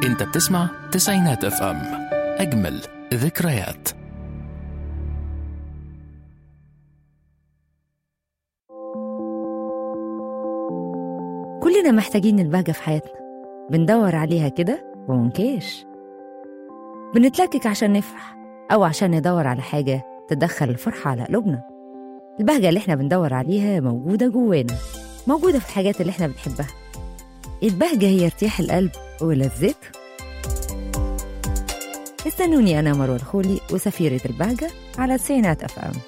انت بتسمع تسعينات اف ام اجمل ذكريات كلنا محتاجين البهجة في حياتنا بندور عليها كده ومنكاش بنتلكك عشان نفرح أو عشان ندور على حاجة تدخل الفرحة على قلوبنا البهجة اللي احنا بندور عليها موجودة جوانا موجودة في الحاجات اللي احنا بنحبها البهجة هي ارتياح القلب ولذته استنوني أنا مروة الخولي وسفيرة البهجة على تسعينات أف أم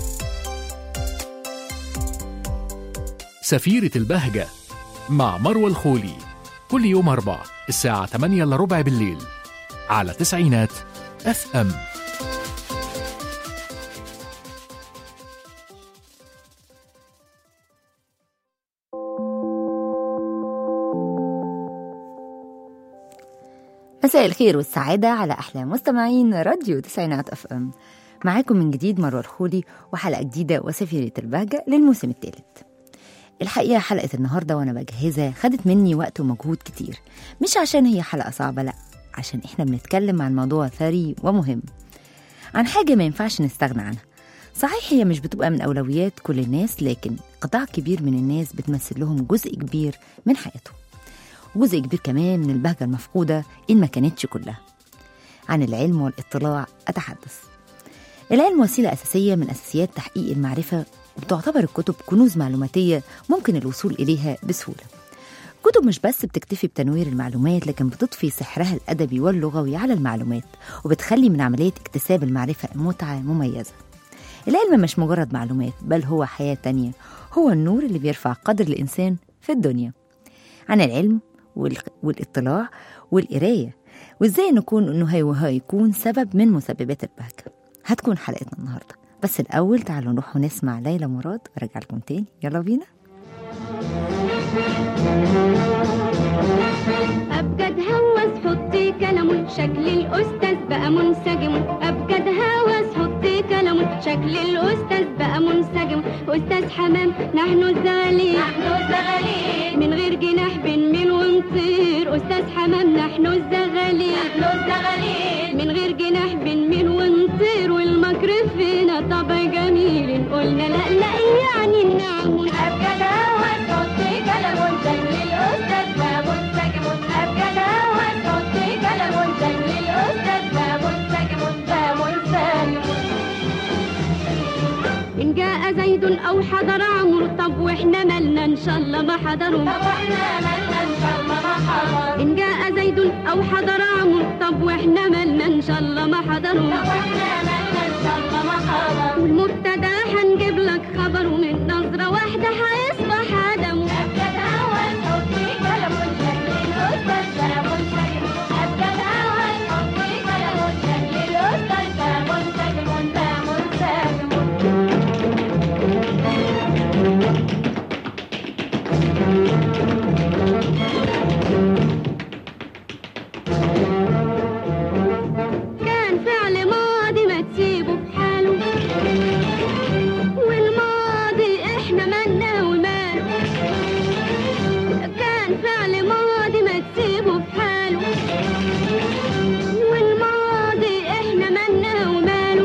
سفيرة البهجة مع مروة الخولي كل يوم أربع الساعة 8 إلا ربع بالليل على تسعينات اف ام مساء الخير والسعادة على أحلى مستمعين راديو تسعينات أف أم معاكم من جديد مروة الخولي وحلقة جديدة وسفيرة البهجة للموسم الثالث الحقيقة حلقة النهاردة وأنا بجهزها خدت مني وقت ومجهود كتير مش عشان هي حلقة صعبة لأ عشان إحنا بنتكلم عن موضوع ثري ومهم عن حاجة ما ينفعش نستغنى عنها صحيح هي مش بتبقى من أولويات كل الناس لكن قطاع كبير من الناس بتمثل لهم جزء كبير من حياتهم وجزء كبير كمان من البهجة المفقودة إن ما كانتش كلها عن العلم والاطلاع أتحدث العلم وسيلة أساسية من أساسيات تحقيق المعرفة وبتعتبر الكتب كنوز معلوماتية ممكن الوصول إليها بسهولة كتب مش بس بتكتفي بتنوير المعلومات لكن بتضفي سحرها الأدبي واللغوي على المعلومات وبتخلي من عملية اكتساب المعرفة متعة مميزة العلم مش مجرد معلومات بل هو حياة تانية هو النور اللي بيرفع قدر الإنسان في الدنيا عن العلم وال- والاطلاع والقراية وإزاي نكون إنه هي هيكون سبب من مسببات البهجة هتكون حلقتنا النهاردة بس الأول تعالوا نروح ونسمع ليلى مراد وارجع لكم تاني يلا بينا أبجد هوس حطي كلام شكل الأستاذ بقى منسجم أبجد هوس حطي كلام شكل الأستاذ بقى منسجم أستاذ حمام نحن الزغالين نحن الزغالين من غير جناح بنميل ونطير أستاذ حمام نحن الزغالين نحن الزغالين من غير جناح بنميل ونطير والمكر فينا طبع جميل قلنا لا لا يعني النعم أبجد هوس حطي كلام شكل الأستاذ بقى منسجم أبجد هوس حطي كلام شكل الأستاذ بقى منسجم بقى منسجم إن جاء زيد أو حضر عمرو طب وإحنا مالنا إن شاء الله ما حضروا طب وإحنا مالنا إن شاء الله ما حضروا إن جاء زيد أو حضر عمرو طب وإحنا مالنا إن شاء الله ما حضروا طب وإحنا مالنا إن شاء الله ما حضروا والمبتدا هنجيب لك خبر ومن نظرة واحدة هيصبح آدم أبجد أول حطي كلام شكل الأستاذ كلام شكل أبجد أول حطي كلام شكل الأستاذ كلام شكل كلام شكل كان فعل ماضي ما تسيبه في حاله والماضي احنا مالنا وماله كان فعل ماضي ما تسيبه في حاله والماضي احنا مالنا وماله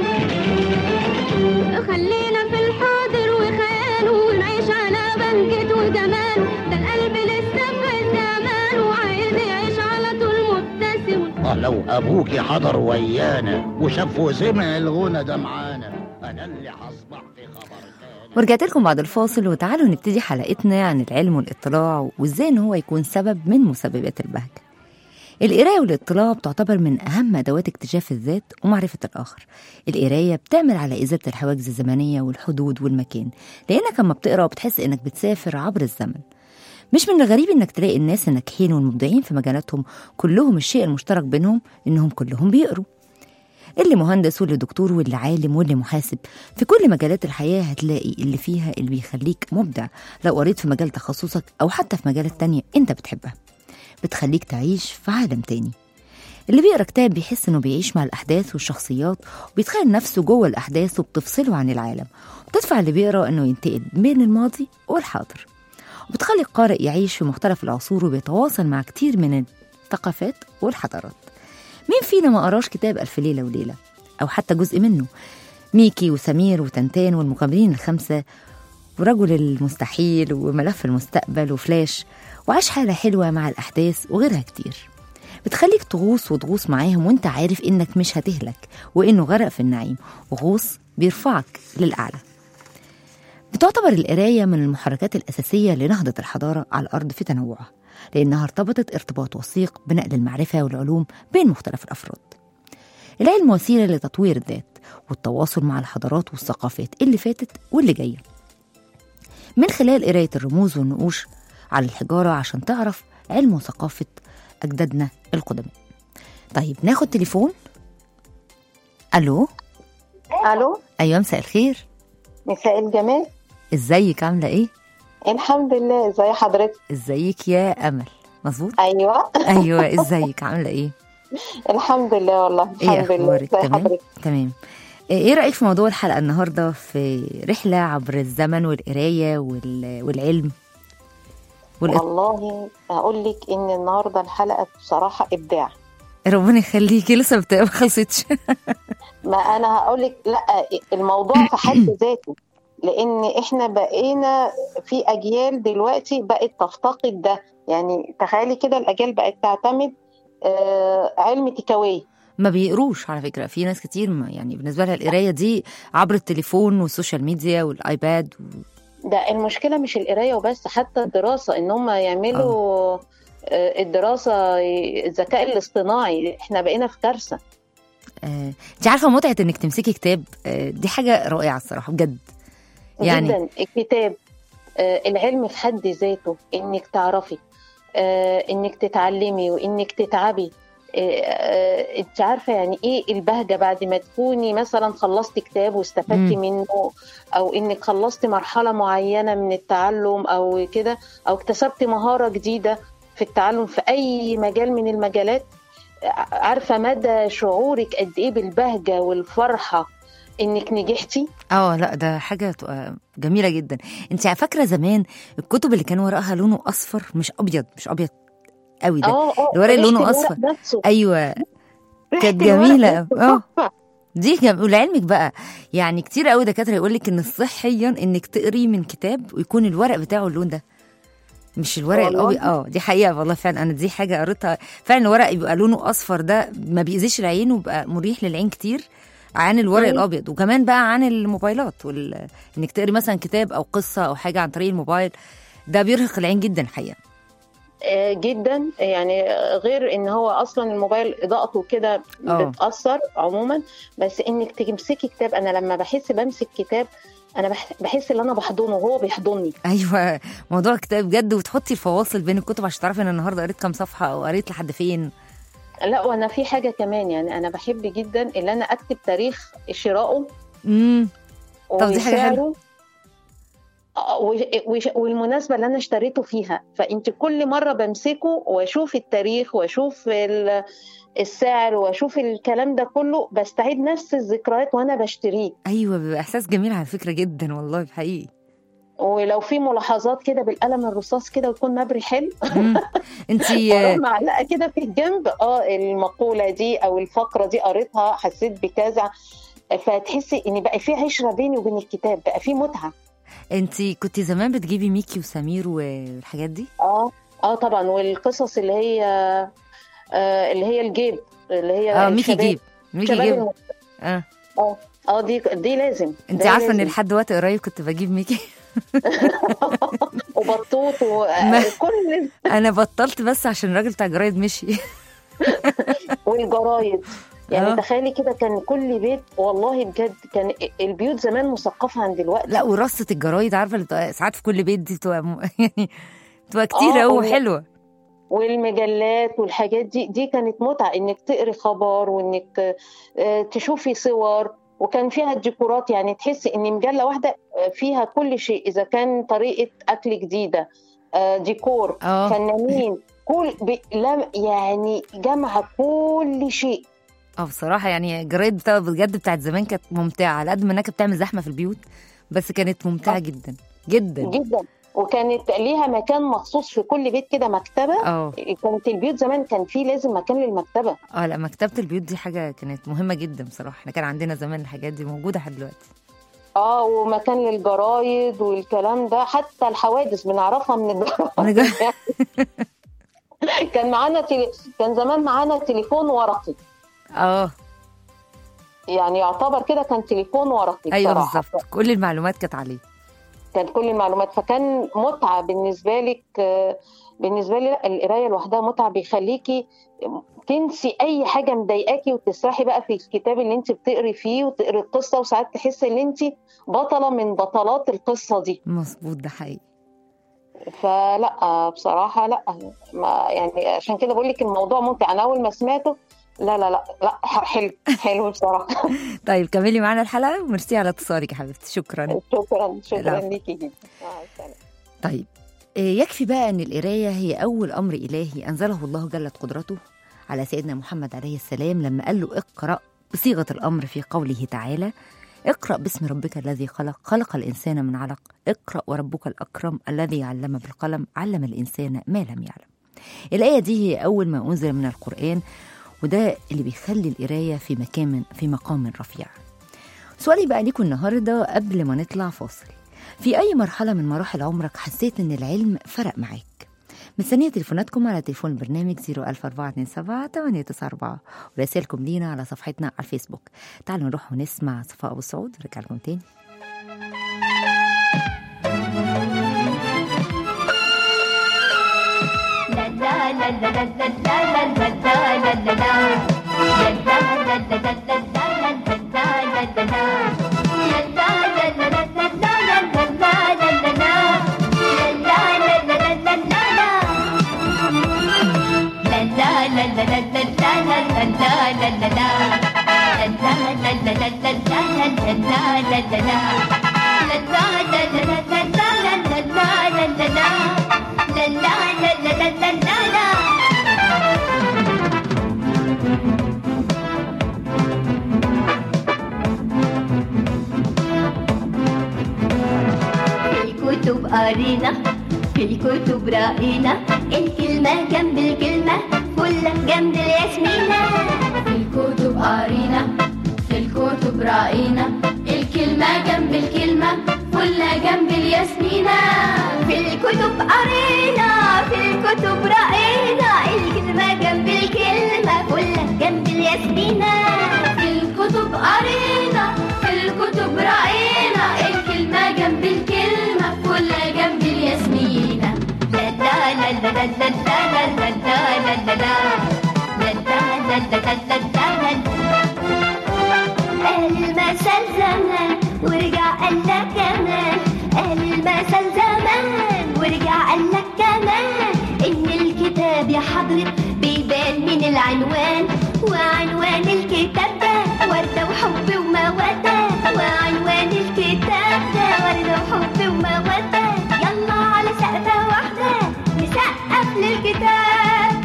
خلينا في الحاضر وخياله ونعيش على بهجة وجماله ده القلب لسه في استعماله وعايز يعيش على طول مبتسم آه لو ابوكي حضر ويانا وشاف وسمع الغنى ده معانا انا اللي هصبح في خبر تاني ورجعت لكم بعد الفاصل وتعالوا نبتدي حلقتنا عن العلم والاطلاع وازاي ان هو يكون سبب من مسببات البهجة القراية والاطلاع بتعتبر من أهم أدوات اكتشاف الذات ومعرفة الآخر القراية بتعمل على إزالة الحواجز الزمنية والحدود والمكان لأنك لما بتقرأ بتحس إنك بتسافر عبر الزمن مش من الغريب إنك تلاقي الناس الناجحين والمبدعين في مجالاتهم كلهم الشيء المشترك بينهم إنهم كلهم بيقروا اللي مهندس واللي دكتور واللي عالم واللي محاسب في كل مجالات الحياة هتلاقي اللي فيها اللي بيخليك مبدع لو قريت في مجال تخصصك أو حتى في مجالات تانية أنت بتحبها بتخليك تعيش في عالم تاني اللي بيقرا كتاب بيحس انه بيعيش مع الاحداث والشخصيات وبيتخيل نفسه جوه الاحداث وبتفصله عن العالم وبتدفع اللي بيقرا انه ينتقل بين الماضي والحاضر وبتخلي القارئ يعيش في مختلف العصور وبيتواصل مع كتير من الثقافات والحضارات مين فينا ما قراش كتاب ألف ليلة وليلة أو حتى جزء منه ميكي وسمير وتنتان والمغامرين الخمسة ورجل المستحيل وملف المستقبل وفلاش وعاش حالة حلوة مع الأحداث وغيرها كتير بتخليك تغوص وتغوص معاهم وانت عارف انك مش هتهلك وانه غرق في النعيم وغوص بيرفعك للأعلى بتعتبر القراية من المحركات الأساسية لنهضة الحضارة على الأرض في تنوعها لأنها ارتبطت ارتباط وثيق بنقل المعرفة والعلوم بين مختلف الأفراد العلم وسيلة لتطوير الذات والتواصل مع الحضارات والثقافات اللي فاتت واللي جاية من خلال قراية الرموز والنقوش على الحجارة عشان تعرف علم وثقافة أجدادنا القدماء طيب ناخد تليفون ألو الو أيوة مساء الخير مساء الجمال ازيك عاملة ايه؟ الحمد لله ازي حضرتك ازيك يا أمل مظبوط؟ ايوه أيوة ازيك عاملة ايه؟ الحمد لله والله ايه الحمد لله أخبارك ازي تمام؟ حضرتك تمام ايه رأيك في موضوع الحلقة النهاردة في رحلة عبر الزمن والقراية وال... والعلم والإط... والله اقول لك ان النهارده الحلقه بصراحه ابداع ربنا يخليكي لسه بت- ما خلصتش ما انا هقول لك لا الموضوع في حد ذاته لان احنا بقينا في اجيال دلوقتي بقت تفتقد ده يعني تخيلي كده الاجيال بقت تعتمد آه علم تكاوي ما بيقروش على فكرة في ناس كتير ما يعني بالنسبة لها القراية دي عبر التليفون والسوشيال ميديا والآيباد و... ده المشكلة مش القراية وبس حتى الدراسة إن هم يعملوا آه، الدراسة الذكاء الاصطناعي احنا بقينا في كارثة آه، انت عارفة متعة انك تمسكي كتاب آه، دي حاجة رائعة الصراحة بجد يعني جدا الكتاب آه، العلم في حد ذاته إنك تعرفي آه، إنك تتعلمي وإنك تتعبي آه، آه، انت عارفه يعني ايه البهجه بعد ما تكوني مثلا خلصتي كتاب واستفدتي مم. منه او انك خلصتي مرحله معينه من التعلم او كده او اكتسبتي مهاره جديده في التعلم في اي مجال من المجالات ع- عارفه مدى شعورك قد ايه بالبهجه والفرحه انك نجحتي اه لا ده حاجة تبقى جميلة جدا انت فاكرة زمان الكتب اللي كان ورقها لونه أصفر مش أبيض مش أبيض قوي ده اه اه الورق اللي ريحة لونه الورق أصفر. نفسه أيوة ريحة كانت الورق جميلة نفسه اه تحفة. دي جم... ولعلمك بقى يعني كتير قوي دكاتره يقول لك ان صحيا انك تقري من كتاب ويكون الورق بتاعه اللون ده مش الورق والله؟ الابيض اه دي حقيقه والله فعلا انا دي حاجه قريتها فعلا الورق يبقى لونه اصفر ده ما بيأذيش العين وبقى مريح للعين كتير عن الورق مم. الابيض وكمان بقى عن الموبايلات وال... انك تقري مثلا كتاب او قصه او حاجه عن طريق الموبايل ده بيرهق العين جدا الحقيقه آه، جدا يعني آه، غير ان هو اصلا الموبايل اضاءته كده آه. بتاثر عموما بس انك تمسكي كتاب انا لما بحس بمسك كتاب انا بح- بحس ان انا بحضنه وهو بيحضني ايوه موضوع الكتاب بجد وتحطي الفواصل بين الكتب عشان تعرفي ان النهارده قريت كام صفحه او قريت لحد فين لا وانا في حاجه كمان يعني انا بحب جدا ان انا اكتب تاريخ شرائه امم طب دي حاجة حلوة. وسعره آه، و- وش- والمناسبة اللي أنا اشتريته فيها فأنت كل مرة بمسكه وأشوف التاريخ وأشوف ال- السعر وأشوف الكلام ده كله بستعيد نفس الذكريات وأنا بشتريه ايوه بيبقى احساس جميل على فكره جدا والله حقيقي ولو في ملاحظات كده بالقلم الرصاص كده ويكون مبري حلو انت وأروح معلقة كده في الجنب اه المقولة دي أو الفقرة دي قريتها حسيت بكذا فتحسي ان بقى في عشره بيني وبين الكتاب بقى في متعه انت كنت زمان بتجيبي ميكي وسمير والحاجات دي اه اه طبعا والقصص اللي هي آه اللي هي الجيب اللي هي اه ميكي الشباب- جيب ميكي شباب جيب الم- اه اه اه دي دي لازم انت ده عارفه ان لازم. لحد وقت قريب كنت بجيب ميكي وبطوط ما- وكل انا بطلت بس عشان الراجل بتاع الجرايد مشي والجرايد يعني آه. تخيلي كده كان كل بيت والله بجد كان البيوت زمان مثقفه عن دلوقتي لا ورصه الجرايد عارفه اللي بتبقى ساعات في كل بيت دي بتبقى م... يعني بتبقى كتير آه، قوي و- وحلوه والمجلات والحاجات دي دي كانت متعه انك تقري خبر وانك آه، تشوفي صور وكان فيها الديكورات يعني تحسي ان مجله واحده آه، فيها كل شيء اذا كان طريقه اكل جديده آه، ديكور اه فنانين كل ب... لم يعني جمع كل شيء اه بصراحه يعني الجرايد بتاع بجد بتاعت زمان كانت ممتعه على قد ما انها كانت بتعمل زحمه في البيوت بس كانت ممتعه آه. جدا جدا جدا وكانت ليها مكان مخصوص في كل بيت كده مكتبه اه كانت البيوت زمان كان في لازم مكان للمكتبه اه لا مكتبة البيوت دي حاجة كانت مهمة جدا بصراحة احنا كان عندنا زمان الحاجات دي موجودة لحد دلوقتي اه ومكان للجرايد والكلام ده حتى الحوادث بنعرفها من من الجرايد الج- كان معانا تلي... كان زمان معانا تليفون ورقي اه يعني يعتبر كده كان تليفون ورقي ايوه بصراحة. بالظبط كل المعلومات كانت عليه كانت كل المعلومات فكان متعة بالنسبة لك آه، بالنسبة لي لا القراية لوحدها متعة بيخليكي تنسي أي حاجة مضايقاكي وتسرحي بقى في الكتاب اللي أنت بتقري فيه وتقري القصة وساعات تحسي إن أنت بطلة من بطلات القصة دي مظبوط ده حقيقي فلا آه، بصراحة لا ما يعني عشان كده بقول لك الموضوع ممتع أنا أول ما سمعته لا لا لا لا حلو حلو بصراحة طيب كملي معانا الحلقة وميرسي على اتصالك يا حبيبتي شكرا شكرا شكرا العفو. ليكي جدا مع السلامة طيب إيه، يكفي بقى ان القرايه هي اول امر الهي انزله الله جلت قدرته على سيدنا محمد عليه السلام لما قال له اقرا بصيغه الامر في قوله تعالى اقرا باسم ربك الذي خلق خلق الانسان من علق اقرا وربك الاكرم الذي علم بالقلم علم الانسان ما لم يعلم الايه دي هي اول ما انزل من القران وده اللي بيخلي القرايه في مكان في مقام رفيع سؤالي بقى ليكم النهارده قبل ما نطلع فاصل في أي مرحلة من مراحل عمرك حسيت إن العلم فرق معاك؟ مستنية تليفوناتكم على تليفون البرنامج 01427 894 ورسائلكم لينا على صفحتنا على الفيسبوك تعالوا نروح ونسمع صفاء أبو سعود ونرجع لكم تاني في الكتب قرينا في الكتب رأينا الكلمة جنب الكلمة فلة جنب الياسمينة في الكتب قرينا في الكتب رأينا الكلمة جنب الكلمة فلة جنب الياسمينة في الكتب قرينا في الكتب رأينا الكلمة جنب الكلمة فلة جنب الياسمينة في الكتب قرينا في الكتب رأينا الكلمة جنب الكلمة فلة جنب الياسمينة لا لا لا لا لا لا لا لا لا لا لا لا لا لا لا لا لا قال المثل زمان ورجع قال لك كمان قال المثل زمان ورجع قال لك كمان ان الكتاب يا حضرة بيبان من العنوان وعنوان الكتاب ده وردة وحب ومودة وعنوان الكتاب ده وردة وحب ومودة يلا على سقفة واحدة نسقف للكتاب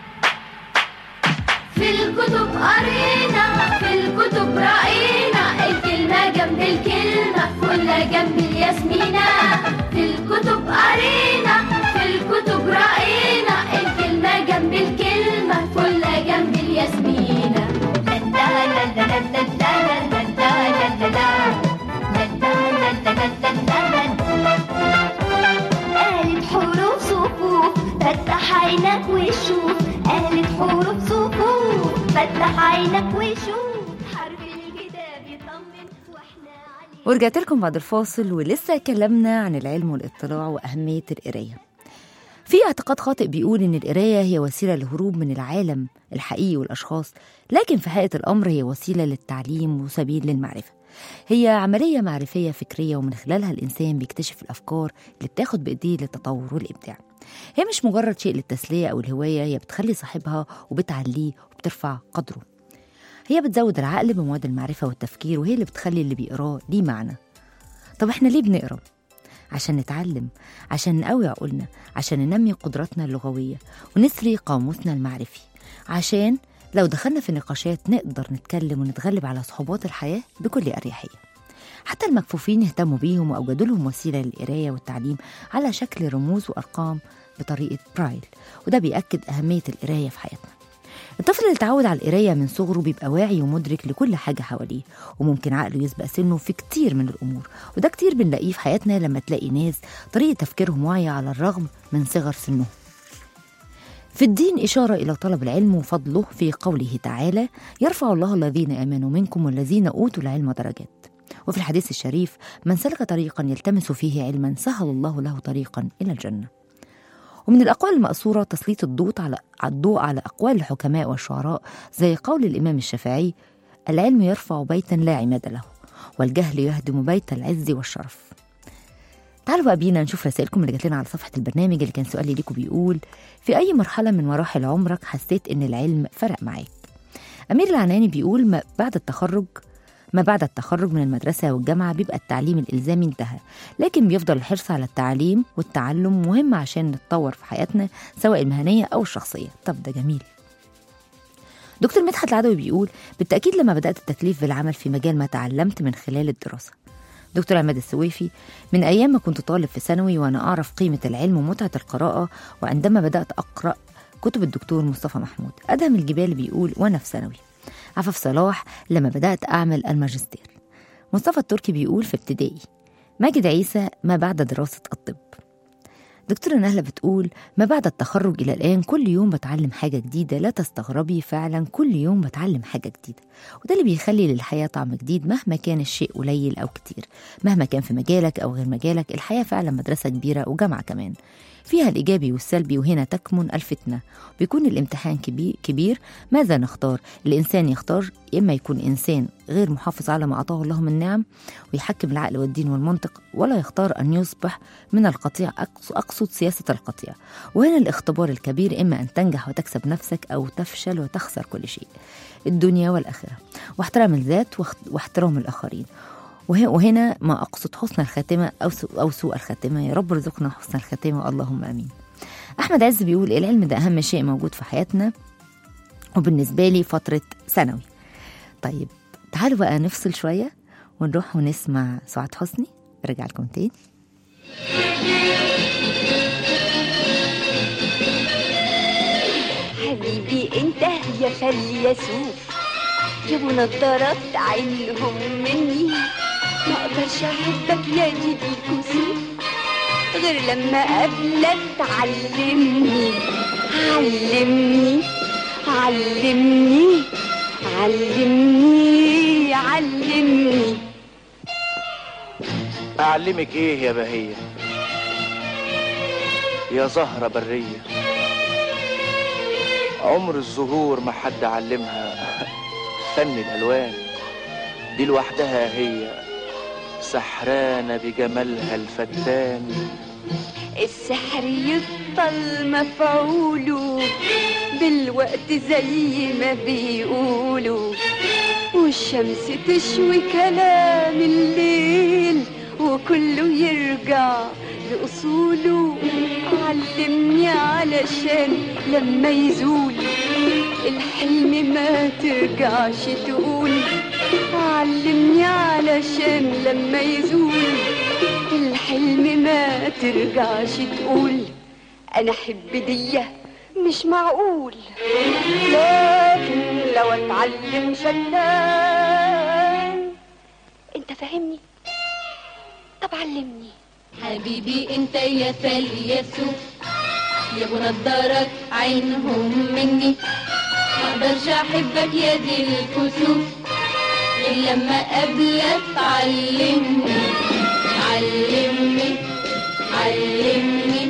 في الكتب قرينا في الكتب رأينا الكلمة جنب الكلمة كلها جنب الياسمينة في الكتب قرينا في الكتب رأينا الكلمة جنب الكلمة كلها جنب الياسمينة لا لا لا لا لا لا لا لا لا لا لا لا لا لا لا قالت حروف صفوف فتح عينك وشوف قالت حروف صفوف فتح عينك وشوف حرف الكتاب يطمن واحنا عليه ورجعت لكم بعد الفاصل ولسه اتكلمنا عن العلم والاطلاع وأهمية القراية في اعتقاد خاطئ بيقول إن القراية هي وسيلة للهروب من العالم الحقيقي والأشخاص لكن في حقيقة الأمر هي وسيلة للتعليم وسبيل للمعرفة هي عملية معرفية فكرية ومن خلالها الإنسان بيكتشف الأفكار اللي بتاخد بإيديه للتطور والإبداع هي مش مجرد شيء للتسلية أو الهواية هي بتخلي صاحبها وبتعليه وبترفع قدره هي بتزود العقل بمواد المعرفة والتفكير وهي اللي بتخلي اللي بيقراه ليه معنى طب احنا ليه بنقرا؟ عشان نتعلم عشان نقوي عقولنا عشان ننمي قدراتنا اللغوية ونثري قاموسنا المعرفي عشان لو دخلنا في نقاشات نقدر نتكلم ونتغلب على صعوبات الحياة بكل أريحية حتى المكفوفين اهتموا بيهم وأوجدوا لهم وسيلة للقراية والتعليم على شكل رموز وأرقام بطريقة برايل وده بيأكد أهمية القراية في حياتنا الطفل اللي اتعود على القراية من صغره بيبقى واعي ومدرك لكل حاجة حواليه وممكن عقله يسبق سنه في كتير من الأمور وده كتير بنلاقيه في حياتنا لما تلاقي ناس طريقة تفكيرهم واعية على الرغم من صغر سنهم في الدين إشارة إلى طلب العلم وفضله في قوله تعالى يرفع الله الذين آمنوا منكم والذين أوتوا العلم درجات وفي الحديث الشريف من سلك طريقا يلتمس فيه علما سهل الله له طريقا إلى الجنة ومن الأقوال المأثورة تسليط الضوء على الضوء على أقوال الحكماء والشعراء زي قول الإمام الشافعي العلم يرفع بيتا لا عماد له والجهل يهدم بيت العز والشرف تعالوا بقى بينا نشوف رسائلكم اللي جات لنا على صفحة البرنامج اللي كان سؤالي ليكم بيقول في أي مرحلة من مراحل عمرك حسيت إن العلم فرق معاك أمير العناني بيقول ما بعد التخرج ما بعد التخرج من المدرسة والجامعة بيبقى التعليم الإلزامي انتهى لكن بيفضل الحرص على التعليم والتعلم مهم عشان نتطور في حياتنا سواء المهنية أو الشخصية طب ده جميل دكتور مدحت العدوي بيقول بالتأكيد لما بدأت التكليف بالعمل في مجال ما تعلمت من خلال الدراسة دكتور عماد السويفي من أيام ما كنت طالب في ثانوي وأنا أعرف قيمة العلم ومتعة القراءة وعندما بدأت أقرأ كتب الدكتور مصطفى محمود أدهم الجبال بيقول وأنا في ثانوي عفاف صلاح لما بدأت أعمل الماجستير مصطفى التركي بيقول في ابتدائي ماجد عيسى ما بعد دراسة الطب دكتورة نهلة بتقول ما بعد التخرج إلى الآن كل يوم بتعلم حاجة جديدة لا تستغربي فعلا كل يوم بتعلم حاجة جديدة وده اللي بيخلي للحياة طعم جديد مهما كان الشيء قليل أو كتير مهما كان في مجالك أو غير مجالك الحياة فعلا مدرسة كبيرة وجامعة كمان فيها الإيجابي والسلبي وهنا تكمن الفتنة بيكون الامتحان كبير, كبير ماذا نختار الإنسان يختار إما يكون إنسان غير محافظ على ما أعطاه الله من نعم ويحكم العقل والدين والمنطق ولا يختار أن يصبح من القطيع أقص- أقصد سياسة القطيع وهنا الاختبار الكبير إما أن تنجح وتكسب نفسك أو تفشل وتخسر كل شيء الدنيا والآخرة واحترام الذات واخت- واحترام الآخرين وه- وهنا ما أقصد حسن الخاتمة أو سوء, أو سوء الخاتمة يا رب ارزقنا حسن الخاتمة اللهم آمين أحمد عز بيقول العلم ده أهم شيء موجود في حياتنا وبالنسبة لي فترة ثانوي طيب تعالوا بقى نفصل شوية ونروح ونسمع سعاد حسني رجع لكم تاني حبيبي انت يا خلي يسوف يا ابو نضارات عينهم مني ما اقدرش احبك يا جدي الكسوف غير لما قبلك تعلمني علمني علمني علمني علمني أعلمك إيه يا بهية يا زهرة برية عمر الزهور ما حد علمها فن الألوان دي لوحدها هي سحرانة بجمالها الفتان السحر يفضل مفعوله بالوقت زي ما بيقولوا والشمس تشوي كلام الليل وكله يرجع لأصوله علمني علشان لما يزول الحلم ما ترجعش تقول علمني علشان لما يزول الحلم ما ترجعش تقول انا احب ديه مش معقول لكن لو اتعلم شلال انت فاهمني طب علمني حبيبي انت يا فاليسوف يا ابو نضارك عينهم مني ما اقدرش احبك يا دي الكسوف غير لما قبلك علمني علمني علمني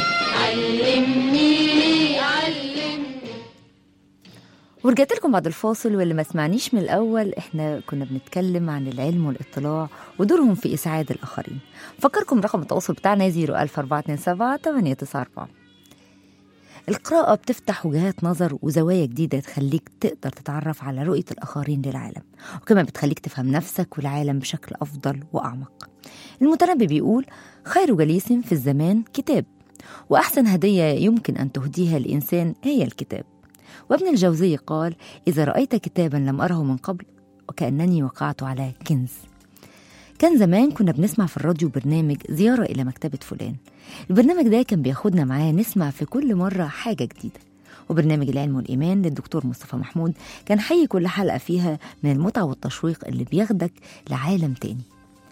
علمني علمني ورجعت لكم بعد الفاصل واللي ما سمعنيش من الأول احنا كنا بنتكلم عن العلم والاطلاع ودورهم في إسعاد الآخرين فكركم رقم التواصل بتاعنا 01427 894 القراءة بتفتح وجهات نظر وزوايا جديدة تخليك تقدر تتعرف على رؤية الآخرين للعالم وكمان بتخليك تفهم نفسك والعالم بشكل أفضل وأعمق المتنبي بيقول خير جليس في الزمان كتاب وأحسن هدية يمكن أن تهديها الإنسان هي الكتاب وابن الجوزي قال إذا رأيت كتابا لم أره من قبل وكأنني وقعت على كنز كان زمان كنا بنسمع في الراديو برنامج زيارة إلى مكتبة فلان البرنامج ده كان بياخدنا معاه نسمع في كل مرة حاجة جديدة وبرنامج العلم والإيمان للدكتور مصطفى محمود كان حي كل حلقة فيها من المتعة والتشويق اللي بياخدك لعالم تاني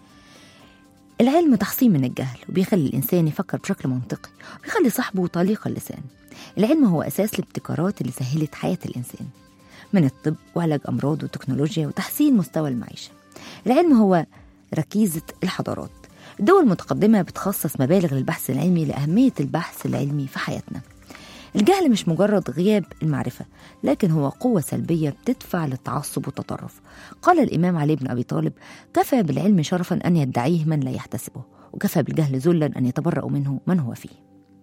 العلم تحصين من الجهل وبيخلي الإنسان يفكر بشكل منطقي وبيخلي صاحبه طليق اللسان العلم هو أساس الابتكارات اللي سهلت حياة الإنسان من الطب وعلاج أمراض وتكنولوجيا وتحسين مستوى المعيشة العلم هو ركيزة الحضارات الدول المتقدمة بتخصص مبالغ للبحث العلمي لأهمية البحث العلمي في حياتنا الجهل مش مجرد غياب المعرفة لكن هو قوة سلبية بتدفع للتعصب والتطرف قال الإمام علي بن أبي طالب كفى بالعلم شرفا أن يدعيه من لا يحتسبه وكفى بالجهل ذلا أن يتبرأ منه من هو فيه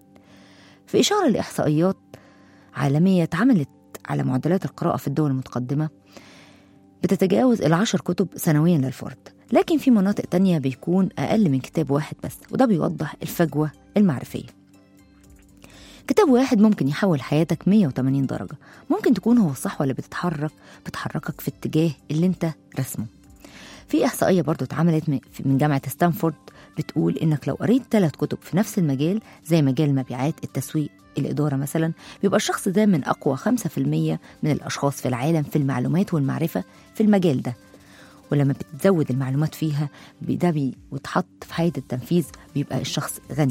في إشارة لإحصائيات عالمية اتعملت على معدلات القراءة في الدول المتقدمة بتتجاوز العشر كتب سنويا للفرد لكن في مناطق تانية بيكون أقل من كتاب واحد بس وده بيوضح الفجوة المعرفية كتاب واحد ممكن يحول حياتك 180 درجة ممكن تكون هو الصح ولا بتتحرك بتحركك في اتجاه اللي انت رسمه في إحصائية برضو اتعملت من- من جامعة ستانفورد بتقول إنك لو قريت ثلاث كتب في نفس المجال زي مجال المبيعات التسويق الإدارة مثلا بيبقى الشخص ده من أقوى 5% من الأشخاص في العالم في المعلومات والمعرفة في المجال ده ولما بتزود المعلومات فيها بي- ده بي وتحط في حياة التنفيذ بيبقى الشخص غني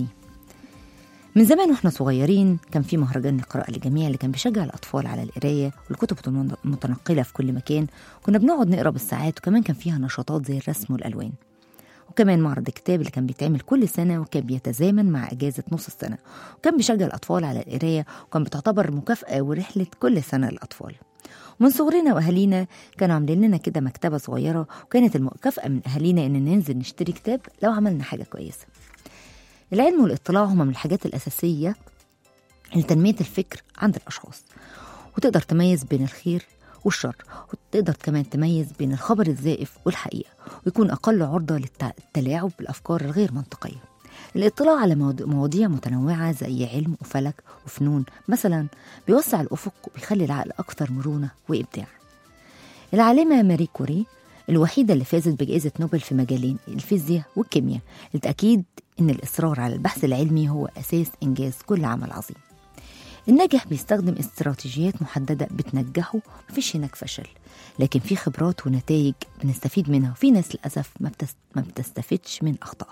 من زمان واحنا صغيرين كان في مهرجان القراءة للجميع اللي كان بيشجع الأطفال على القراية والكتب المن- المتنقلة في كل مكان كنا بنقعد نقرا بالساعات وكمان كان فيها نشاطات زي الرسم والألوان وكمان معرض الكتاب اللي كان بيتعمل كل سنة وكان بيتزامن مع أجازة نص السنة وكان بيشجع الأطفال على القراية وكان بتعتبر مكافأة ورحلة كل سنة للأطفال ومن صغرنا وأهالينا كانوا عاملين لنا كده مكتبة صغيرة وكانت المكافأة من أهالينا إن ننزل نشتري كتاب لو عملنا حاجة كويسة العلم والاطلاع هما من الحاجات الأساسية لتنمية الفكر عند الأشخاص وتقدر تميز بين الخير والشر وتقدر كمان تميز بين الخبر الزائف والحقيقة ويكون أقل عرضة للتلاعب بالأفكار الغير منطقية الاطلاع على مواض- مواضيع متنوعة زي علم وفلك وفنون مثلا بيوسع الأفق وبيخلي العقل أكثر مرونة وإبداع العالمة ماري كوري الوحيدة اللي فازت بجائزة نوبل في مجالين الفيزياء والكيمياء للتأكيد إن الإصرار على البحث العلمي هو أساس إنجاز كل عمل عظيم الناجح بيستخدم استراتيجيات محددة بتنجحه مفيش هناك فشل لكن في خبرات ونتائج بنستفيد منها وفي ناس للأسف ما, بتس... ما بتستفدش من أخطائها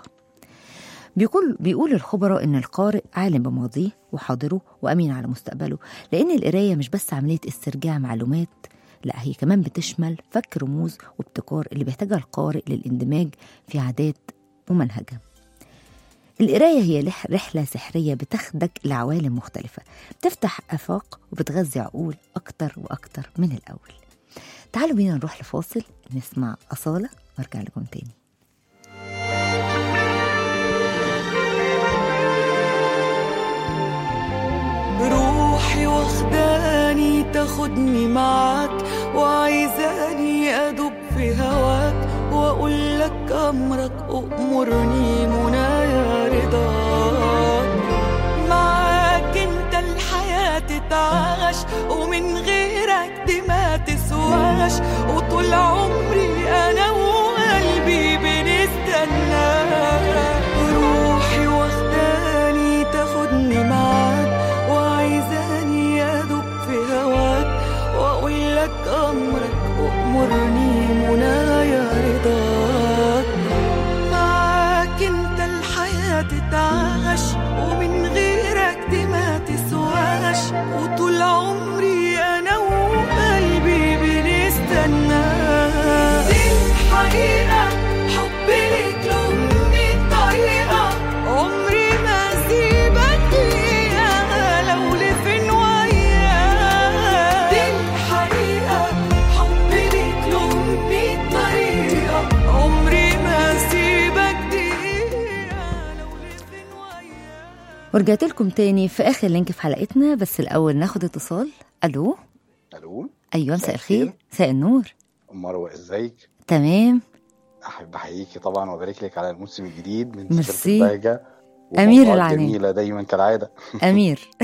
بيقول بيقول الخبراء ان القارئ عالم بماضيه وحاضره وامين على مستقبله لان القرايه مش بس عمليه استرجاع معلومات لا هي كمان بتشمل فك رموز وابتكار اللي بيحتاجها القارئ للاندماج في عادات ومنهجها القراية هي لح- رحلة سحرية بتاخدك لعوالم مختلفة بتفتح آفاق وبتغذي عقول أكتر وأكتر من الأول تعالوا بينا نروح لفاصل نسمع أصالة وارجع لكم تاني روحي واخداني تاخدني معاك وعايزاني ادوب في هواك واقول لك امرك امرني منايا رضاك معاك انت الحياة تتعاش ومن غيرك دي ما تسواش وطول عمري انا وقلبي بنستناك روحي واخداني تاخدني معاك وعايزاني ادوب في هواك واقول لك امرك وامرني منايا رضاك معاك انت الحياة تتعاش ومن غيرك دي ما تسواش وطول عمري انا وقلبي بنستناك دي الحقيقة حبي ليك له مية طريقة عمري ما سيبك ليا لو لفين وياك دي الحقيقة حبي ليك له مية طريقة عمري ما سيبك دقيقة لو لفين وياك ورجعت لكم تاني في آخر لينك في حلقتنا بس الأول ناخد اتصال ألو الو أيوة مساء مساء الخير الخير. مساء النور مروه ازيك تمام احب احييكي طبعا وابارك لك على الموسم الجديد من ميرسي. سفيرة البهجة أمير وموضوعات العناية. جميله دايما كالعاده أمير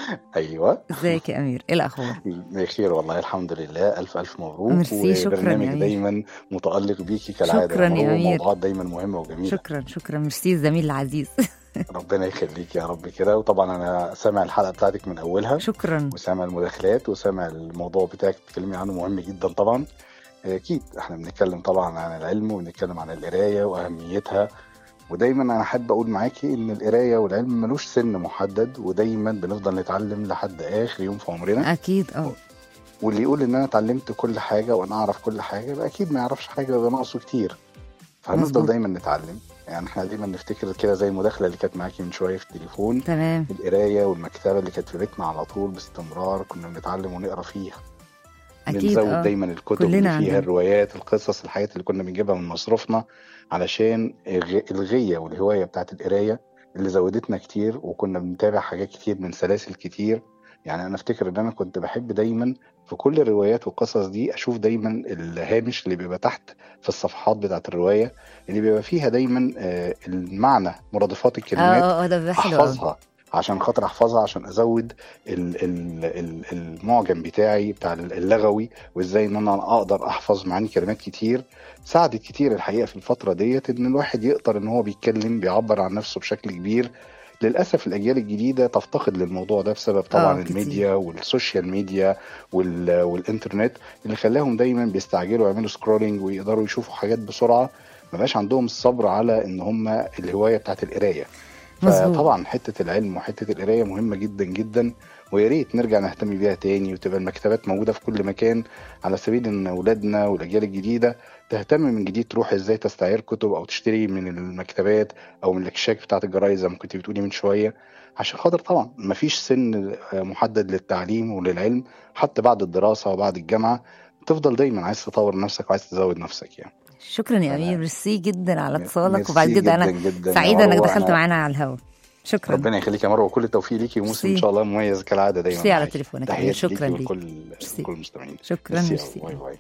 ايوه ازيك يا امير ايه الاخبار بخير والله الحمد لله الف الف مبروك ميرسي، شكراً يا وبرنامج أمير. دايما متالق بيكي كالعاده شكراً يا مروة، أمير. موضوعات دايما مهمه وجميله شكرا شكرا ميرسي الزميل العزيز ربنا يخليك يا رب كده وطبعا انا سامع الحلقه بتاعتك من اولها شكرا وسامع المداخلات وسامع الموضوع بتاعك بتتكلمي عنه مهم جدا طبعا اكيد احنا بنتكلم طبعا عن العلم وبنتكلم عن القرايه واهميتها ودايما انا احب اقول معاكي ان القرايه والعلم ملوش سن محدد ودايما بنفضل نتعلم لحد اخر يوم في عمرنا اكيد اه واللي يقول ان انا اتعلمت كل حاجه وانا اعرف كل حاجه يبقى اكيد ما يعرفش حاجه يبقى ناقصه كتير فهنفضل مظبوط. دايما نتعلم يعني احنا دايما نفتكر كده زي المداخله اللي كانت معاكي من شويه في التليفون تمام القرايه والمكتبه اللي كانت في بيتنا على طول باستمرار كنا بنتعلم ونقرا فيها اكيد بنزود اه دايما الكتب كلنا اللي فيها عندنا. الروايات القصص الحاجات اللي كنا بنجيبها من مصروفنا علشان الغ- الغيه والهوايه بتاعت القرايه اللي زودتنا كتير وكنا بنتابع حاجات كتير من سلاسل كتير يعني انا افتكر ان انا كنت بحب دايما في كل الروايات والقصص دي اشوف دايما الهامش اللي بيبقى تحت في الصفحات بتاعت الروايه اللي بيبقى فيها دايما آه، المعنى مرادفات اه الكلمات اه اه ده بيبقى حلو أوي. احفظها عشان خاطر احفظها عشان ازود ال- ال- ال- المعجم بتاعي بتاع اللغوي وازاي ان انا اقدر احفظ معاني كلمات كتير ساعدت كتير الحقيقه في الفتره ديت ان الواحد يقدر ان هو بيتكلم بيعبر عن نفسه بشكل كبير للاسف الاجيال الجديده تفتقد للموضوع ده بسبب طبعا آه، كتير. الميديا والسوشيال ميديا وال- والانترنت اللي خلاهم دايما بيستعجلوا يعملوا سكرولينج ويقدروا يشوفوا حاجات بسرعه ما بقاش عندهم الصبر على ان هم الهوايه بتاعت القرايه مظبوط. فطبعا حته العلم وحته القرايه مهمه جدا جدا ويا ريت نرجع نهتم بيها تاني وتبقى المكتبات موجوده في كل مكان على سبيل ان اولادنا والاجيال الجديده تهتم من جديد تروح ازاي تستعير كتب او تشتري من المكتبات او من الاكشاك بتاعت الجرايد زي ما كنت بتقولي من شويه عشان خاطر طبعا مفيش سن محدد للتعليم وللعلم حتى بعد الدراسه وبعد الجامعه تفضل دايما عايز تطور نفسك وعايز تزود نفسك يعني شكرا يا امير ميرسي جدا على اتصالك ميرسي وبعد كده انا جداً جداً يا سعيده انك مروة. دخلت أنا- معانا على الهوا شكرا ربنا يخليك يا مروه وكل التوفيق ليكي وموسم ان ميرسي. شاء الله مميز كالعاده دايما ميرسي على معاكي. تليفونك يا تحياتي أمير. شكراً ليكي ليك. ولكل ميرسي. كل المستمعين شكرا ميرسي ميرسي أوي. باي باي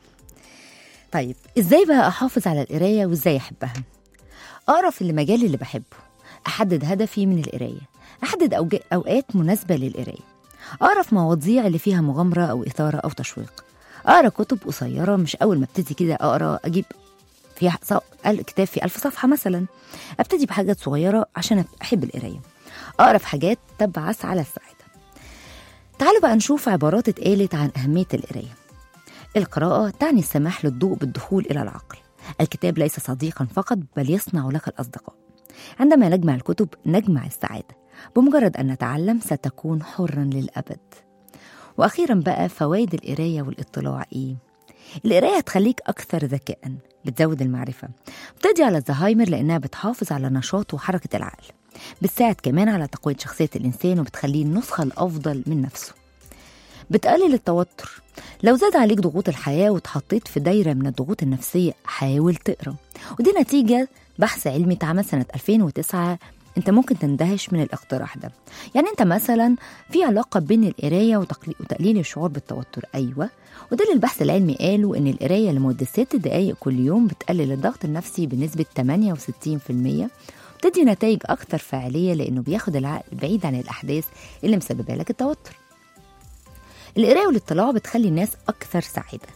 طيب ازاي بقى احافظ على القرايه وازاي احبها اقرا في المجال اللي بحبه احدد هدفي من القرايه احدد أوج- اوقات مناسبه للقرايه اقرا في مواضيع اللي فيها مغامره او اثاره او تشويق اقرا كتب قصيره مش اول ما ابتدي كده اقرا اجيب فيها ص- كتاب في ألف صفحة مثلا أبتدي بحاجات صغيرة عشان أحب القراية أقرأ في حاجات تبعث على السعادة تعالوا بقى نشوف عبارات اتقالت عن أهمية القراية القراءة تعني السماح للضوء بالدخول إلى العقل الكتاب ليس صديقا فقط بل يصنع لك الأصدقاء عندما نجمع الكتب نجمع السعادة بمجرد أن نتعلم ستكون حرا للأبد وأخيرا بقى فوائد القراية والاطلاع إيه؟ القراية هتخليك أكثر ذكاء بتزود المعرفة بتقضي على الزهايمر لأنها بتحافظ على نشاط وحركة العقل بتساعد كمان على تقوية شخصية الإنسان وبتخليه النسخة الأفضل من نفسه بتقلل التوتر لو زاد عليك ضغوط الحياة واتحطيت في دايرة من الضغوط النفسية حاول تقرأ ودي نتيجة بحث علمي اتعمل سنة 2009 انت ممكن تندهش من الاقتراح ده يعني انت مثلا في علاقة بين القراية وتقلي- وتقليل الشعور بالتوتر ايوه وده اللي البحث العلمي قاله ان القراية لمدة ست دقايق كل يوم بتقلل الضغط النفسي بنسبة 68% بتدي نتائج أكثر فاعلية لأنه بياخد العقل بعيد عن الأحداث اللي مسببة لك التوتر القراية والاطلاع بتخلي الناس أكثر سعادة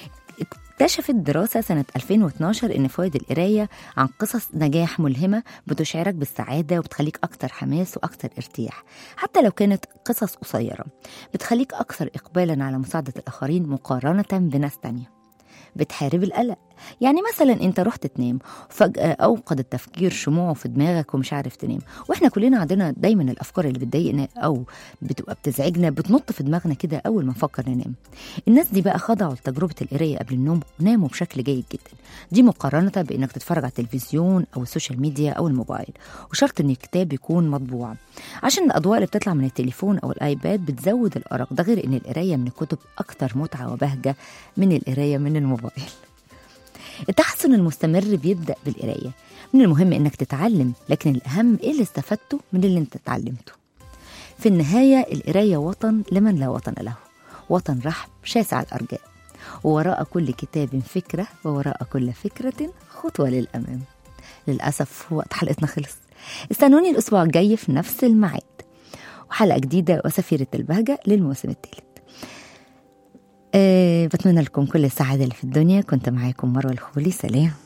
اكتشفت دراسة سنة 2012 إن فوائد القراية عن قصص نجاح ملهمة بتشعرك بالسعادة وبتخليك أكثر حماس وأكثر ارتياح حتى لو كانت قصص قصيرة بتخليك أكثر إقبالا على مساعدة الآخرين مقارنة بناس تانية بتحارب القلق يعني مثلا انت رحت تنام وفجأة أوقد التفكير شموعه في دماغك ومش عارف تنام واحنا كلنا عندنا دايما الأفكار اللي بتضايقنا أو بتبقى بتزعجنا بتنط في دماغنا كده أول ما نفكر ننام الناس دي بقى خضعوا لتجربة القراية قبل النوم وناموا بشكل جيد جدا دي مقارنة بإنك تتفرج على التلفزيون أو السوشيال ميديا أو الموبايل وشرط إن الكتاب يكون مطبوع عشان الأضواء اللي بتطلع من التليفون أو الآيباد بتزود الأرق ده غير إن القراية من الكتب أكتر متعة وبهجة من القراية من الموبايل التحسن المستمر بيبدأ بالقراية من المهم إنك تتعلم لكن الأهم إيه اللي استفدته من اللي أنت اتعلمته في النهاية القراية وطن لمن لا وطن له وطن رحب شاسع الأرجاء ووراء كل كتاب فكرة ووراء كل فكرة خطوة للأمام للأسف وقت حلقتنا خلص استنوني الأسبوع الجاي في نفس الميعاد وحلقة جديدة وسفيرة البهجة للموسم الثالث أه بتمنى لكم كل السعادة اللي في الدنيا كنت معاكم مروة الخولي سلام